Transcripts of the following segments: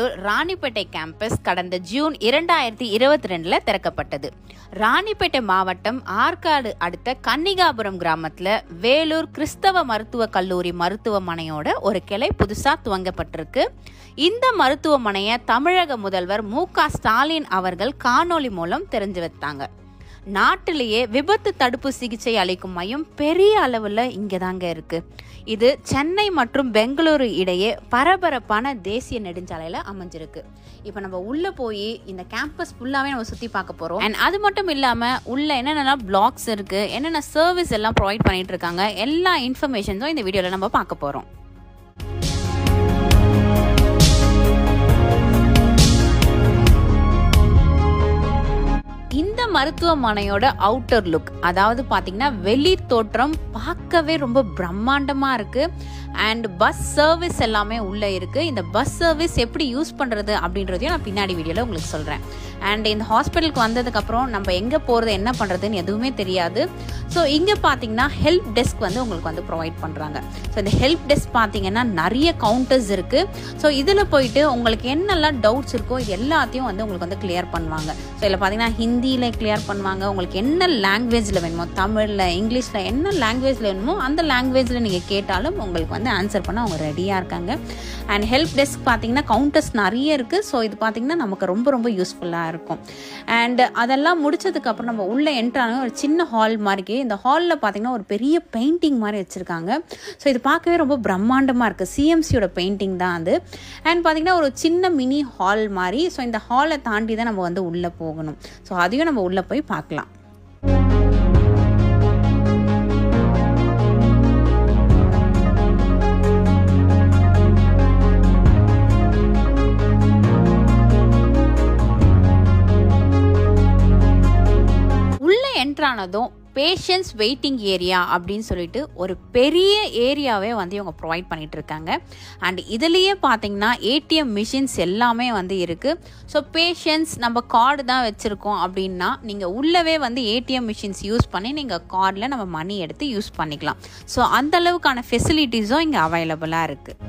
Vellore Ranipet campus கடந்த June இரண்டாயிரத்தி இருபத்தி ரெண்டுல திறக்கப்பட்டது ராணிப்பேட்டை மாவட்டம் ஆற்காடு அடுத்த கன்னிகாபுரம் கிராமத்துல வேலூர் கிறிஸ்தவ மருத்துவ கல்லூரி மருத்துவமனையோட ஒரு கிளை புதுசா துவங்கப்பட்டிருக்கு இந்த மருத்துவமனையை தமிழக முதல்வர் மு க ஸ்டாலின் அவர்கள் காணொளி மூலம் தெரிஞ்சு வைத்தாங்க நாட்டிலேயே விபத்து தடுப்பு சிகிச்சை அளிக்கும் மையம் பெரிய அளவில் இங்கே தாங்க இருக்கு இது சென்னை மற்றும் பெங்களூரு இடையே பரபரப்பான தேசிய நெடுஞ்சாலையில் அமைஞ்சிருக்கு இப்போ நம்ம உள்ளே போய் இந்த கேம்பஸ் ஃபுல்லாகவே நம்ம சுற்றி பார்க்க போகிறோம் அண்ட் அது மட்டும் இல்லாமல் உள்ள என்னென்ன பிளாக்ஸ் இருக்குது என்னென்ன சர்வீஸ் எல்லாம் ப்ரொவைட் பண்ணிட்டு இருக்காங்க எல்லா இன்ஃபர்மேஷன்ஸும் இந்த வீடியோவில் நம்ம பார்க்க போகிறோம் இந்த மருத்துவமனையோட அவுட்டர் லுக் அதாவது பார்த்தீங்கன்னா வெளி தோற்றம் பார்க்கவே ரொம்ப பிரம்மாண்டமா இருக்கு அண்ட் பஸ் சர்வீஸ் எல்லாமே உள்ள இருக்கு இந்த பஸ் சர்வீஸ் எப்படி யூஸ் பண்றது அப்படின்றதையும் நான் பின்னாடி வீடியோல உங்களுக்கு சொல்றேன் அண்ட் இந்த ஹாஸ்பிட்டலுக்கு வந்ததுக்கு அப்புறம் நம்ம எங்க போறது என்ன பண்றதுன்னு எதுவுமே தெரியாது ஸோ இங்க பார்த்தீங்கன்னா ஹெல்ப் டெஸ்க் வந்து உங்களுக்கு வந்து ப்ரொவைட் பண்றாங்க ஸோ இந்த ஹெல்ப் டெஸ்க் பார்த்தீங்கன்னா நிறைய கவுண்டர்ஸ் இருக்கு ஸோ இதில் போயிட்டு உங்களுக்கு என்னெல்லாம் டவுட்ஸ் இருக்கோ இது எல்லாத்தையும் வந்து உங்களுக்கு வந்து கிளியர் பண்ணுவாங்க ஸோ இதில் பார்த்தீங்கன்னா ஹிந்தியில் கிளியர் பண்ணுவாங்க உங்களுக்கு என்ன லாங்குவேஜில் வேணுமோ தமிழில் இங்கிலீஷில் என்ன லாங்குவேஜில் வேணுமோ அந்த லாங்குவேஜில் நீங்கள் கேட்டாலும் உங்களுக்கு வந்து ஆன்சர் பண்ண அவங்க ரெடியாக இருக்காங்க அண்ட் ஹெல்ப் டெஸ்க் பார்த்தீங்கன்னா கவுண்டர்ஸ் நிறைய இருக்குது ஸோ இது பார்த்தீங்கன்னா நமக்கு ரொம்ப ரொம்ப யூஸ்ஃபுல்லாக இருக்கும் அண்ட் அதெல்லாம் முடிச்சதுக்கப்புறம் நம்ம உள்ளே என்ட்ரான ஒரு சின்ன ஹால் மாதிரி இந்த ஹாலில் பார்த்தீங்கன்னா ஒரு பெரிய பெயிண்டிங் மாதிரி வச்சுருக்காங்க ஸோ இது பார்க்கவே ரொம்ப பிரம்மாண்டமாக இருக்குது சிஎம்சியோட பெயிண்டிங் தான் அது அண்ட் பார்த்தீங்கன்னா ஒரு சின்ன மினி ஹால் மாதிரி ஸோ இந்த ஹாலை தாண்டி தான் நம்ம வந்து உள்ளே போகணும் ஸோ அதையும் நம்ம உள்ளே போய் பார்க்கலாம் உள்ள என்ட்ரானதும் பேஷண்ட்ஸ் வெயிட்டிங் ஏரியா அப்படின்னு சொல்லிட்டு ஒரு பெரிய ஏரியாவே வந்து இவங்க ப்ரொவைட் பண்ணிட்டு இருக்காங்க அண்ட் இதுலேயே பார்த்தீங்கன்னா ஏடிஎம் மிஷின்ஸ் எல்லாமே வந்து இருக்கு ஸோ பேஷண்ட்ஸ் நம்ம கார்டு தான் வச்சுருக்கோம் அப்படின்னா நீங்கள் உள்ளவே வந்து ஏடிஎம் மிஷின்ஸ் யூஸ் பண்ணி நீங்கள் கார்டில் நம்ம மணி எடுத்து யூஸ் பண்ணிக்கலாம் ஸோ அந்த அளவுக்கான ஃபெசிலிட்டிஸும் இங்கே அவைலபிளாக இருக்குது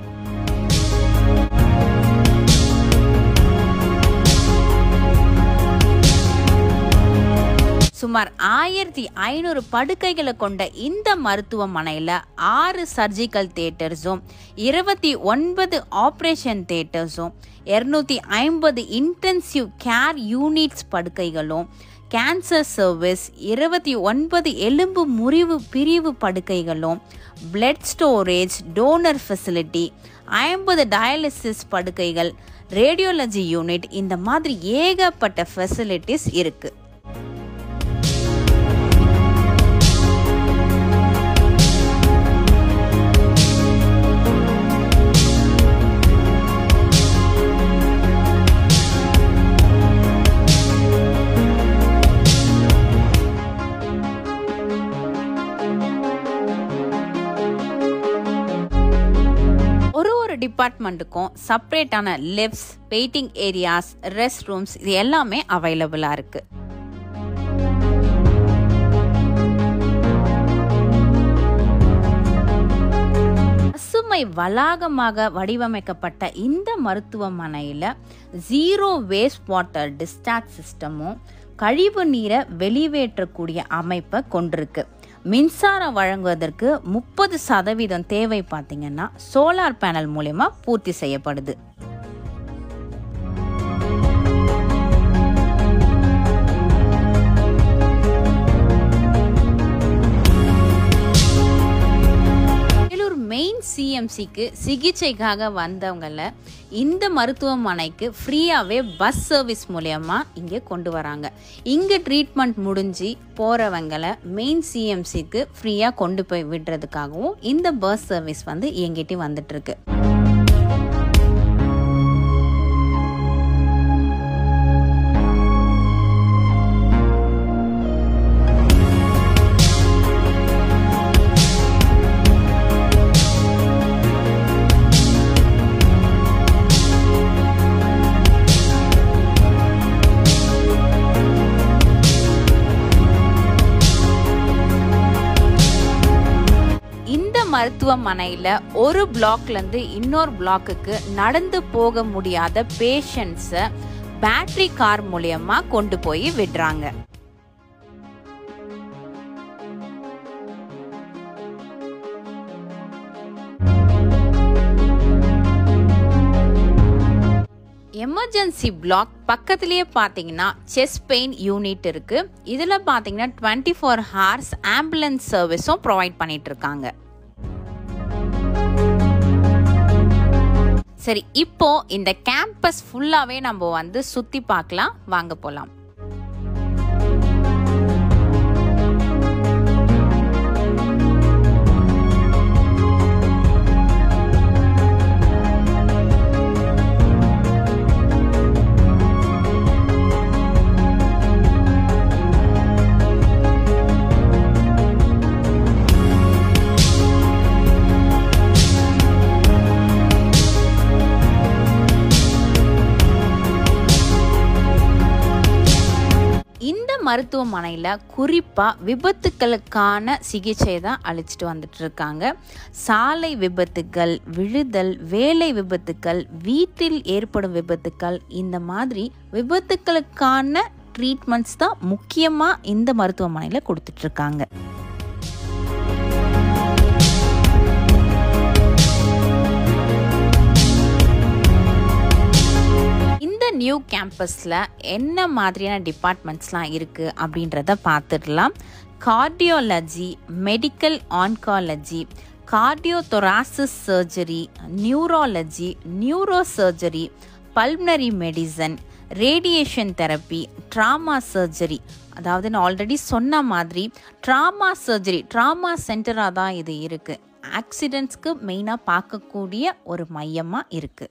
சுமார் ஆயிரத்தி ஐநூறு படுக்கைகளை கொண்ட இந்த மருத்துவமனையில் ஆறு சர்ஜிக்கல் தேட்டர்ஸும் இருபத்தி ஒன்பது ஆப்ரேஷன் தேட்டர்ஸும் இரநூத்தி ஐம்பது இன்டென்சிவ் கேர் யூனிட்ஸ் படுக்கைகளும் கேன்சர் சர்வீஸ் இருபத்தி ஒன்பது எலும்பு முறிவு பிரிவு படுக்கைகளும் பிளட் ஸ்டோரேஜ் டோனர் ஃபெசிலிட்டி ஐம்பது டயாலிசிஸ் படுக்கைகள் ரேடியோலஜி யூனிட் இந்த மாதிரி ஏகப்பட்ட ஃபெசிலிட்டிஸ் இருக்குது ஒரு ஒரு டிபார்ட்மெண்ட்டுக்கும் செப்பரேட்டான lifts waiting areas rest rooms இது எல்லாமே அவைலபிளாக இருக்கு பசுமை வளாகமாக வடிவமைக்கப்பட்ட இந்த மருத்துவமனையில் ஜீரோ வேஸ்ட் வாட்டர் டிஸ்சார்ஜ் சிஸ்டமும் கழிவு நீரை வெளிவேற்றக்கூடிய அமைப்பை கொண்டிருக்கு மின்சாரம் வழங்குவதற்கு முப்பது சதவீதம் தேவை பார்த்தீங்கன்னா சோலார் பேனல் மூலயமா பூர்த்தி செய்யப்படுது வேலூர் மெயின் சிஎம்சிக்கு சிகிச்சைக்காக வந்தவங்கள இந்த மருத்துவமனைக்கு ஃப்ரீயாகவே பஸ் சர்வீஸ் மூலயமா இங்கே கொண்டு வராங்க இங்கே ட்ரீட்மெண்ட் முடிஞ்சு போகிறவங்களை மெயின் சிஎம்சிக்கு ஃப்ரீயாக கொண்டு போய் விடுறதுக்காகவும் இந்த பஸ் சர்வீஸ் வந்து இயங்கிட்டு வந்துட்டுருக்கு மருத்துவமனையில் ஒரு பிளாக்லேருந்து இன்னொரு பிளாக்குக்கு நடந்து போக முடியாத பேஷண்ட்ஸை பேட்டரி கார் மூலயமா கொண்டு போய் விடுறாங்க எமர்ஜென்சி பிளாக் பக்கத்துலேயே பார்த்தீங்கன்னா செஸ்ட் பெயின் யூனிட் இருக்கு இதில் பார்த்தீங்கன்னா டுவெண்ட்டி ஃபோர் ஹார்ஸ் ஆம்புலன்ஸ் சர்வீஸும் ப்ரொவைட் பண்ணிட்டு இருக்காங்க சரி இப்போ இந்த கேம்பஸ் ஃபுல்லாகவே நம்ம வந்து சுற்றி பார்க்கலாம் வாங்க போகலாம் இந்த மருத்துவமனையில் குறிப்பாக விபத்துக்களுக்கான சிகிச்சை தான் அளிச்சிட்டு வந்துட்டு இருக்காங்க சாலை விபத்துக்கள் விழுதல் வேலை விபத்துக்கள் வீட்டில் ஏற்படும் விபத்துக்கள் இந்த மாதிரி விபத்துக்களுக்கான ட்ரீட்மெண்ட்ஸ் தான் முக்கியமாக இந்த மருத்துவமனையில் கொடுத்துட்ருக்காங்க இந்த நியூ கேம்பஸில் என்ன மாதிரியான டிபார்ட்மெண்ட்ஸ்லாம் இருக்குது அப்படின்றத பார்த்துடலாம் cardiology medical oncology cardiothoracic surgery neurology neuro surgery pulmonary medicine radiation therapy trauma surgery அதாவது நான் ஆல்ரெடி சொன்ன மாதிரி ட்ராமா சர்ஜரி ட்ராமா சென்டராக தான் இது இருக்குது ஆக்சிடெண்ட்ஸ்க்கு மெயினாக பார்க்கக்கூடிய ஒரு மையமாக இருக்குது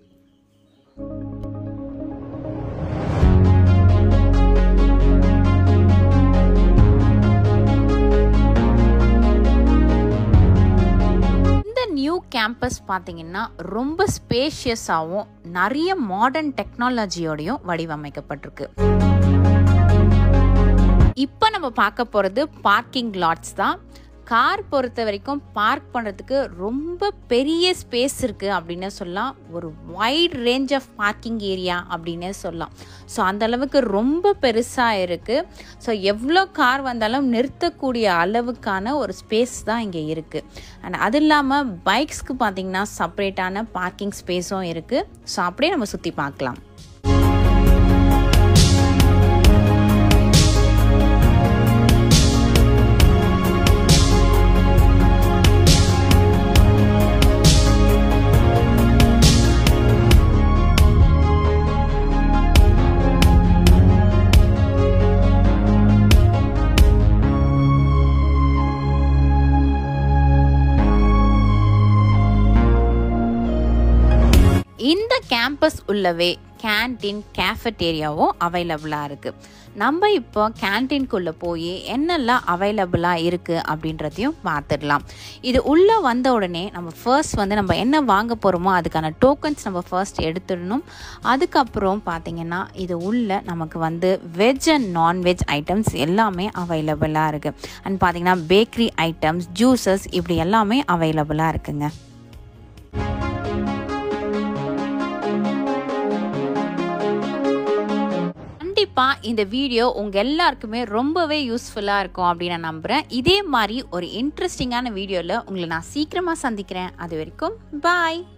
இந்த நியூ கேம்பஸ் பார்த்தீங்கன்னா ரொம்ப ஸ்பேஷியஸாகவும் நிறைய மாடர்ன் டெக்னாலஜியோடையும் வடிவமைக்கப்பட்டிருக்கு இப்போ நம்ம பார்க்க போகிறது பார்க்கிங் லாட்ஸ் தான் கார் பொறுத்த வரைக்கும் பார்க் பண்ணுறதுக்கு ரொம்ப பெரிய ஸ்பேஸ் இருக்குது அப்படின்னு சொல்லலாம் ஒரு wide range of parking area அப்படின்னே சொல்லலாம் ஸோ அந்த அளவுக்கு ரொம்ப பெருசாக இருக்குது ஸோ எவ்வளோ கார் வந்தாலும் நிறுத்தக்கூடிய அளவுக்கான ஒரு ஸ்பேஸ் தான் இங்கே இருக்குது அண்ட் அது இல்லாமல் பைக்ஸ்க்கு பார்த்தீங்கன்னா செப்பரேட்டான பார்க்கிங் ஸ்பேஸும் இருக்குது ஸோ அப்படியே நம்ம சுற்றி பார்க்கலாம் இந்த கேம்பஸ் உள்ளவே கேன்டீன் கேஃபட்டேரியாவும் அவைலபிளாக இருக்குது நம்ம இப்போ கேன்டீன்குள்ளே போய் என்னெல்லாம் அவைலபிளாக இருக்குது அப்படின்றதையும் பார்த்துடலாம் இது உள்ளே வந்த உடனே நம்ம ஃபர்ஸ்ட் வந்து நம்ம என்ன வாங்க போகிறோமோ அதுக்கான டோக்கன்ஸ் நம்ம ஃபர்ஸ்ட் எடுத்துடணும் அதுக்கப்புறம் பார்த்திங்கன்னா இது உள்ள நமக்கு வந்து வெஜ் அண்ட் நான்வெஜ் ஐட்டம்ஸ் எல்லாமே அவைலபிளாக இருக்குது அண்ட் பார்த்திங்கன்னா பேக்கரி ஐட்டம்ஸ் ஜூஸஸ் இப்படி எல்லாமே அவைலபிளாக இருக்குங்க கண்டிப்பாக இந்த வீடியோ உங்கள் எல்லாருக்குமே ரொம்பவே யூஸ்ஃபுல்லாக இருக்கும் அப்படின்னு நான் நம்புகிறேன் இதே மாதிரி ஒரு இன்ட்ரெஸ்டிங்கான வீடியோவில் உங்களை நான் சீக்கிரமாக சந்திக்கிறேன் அது வரைக்கும் பாய்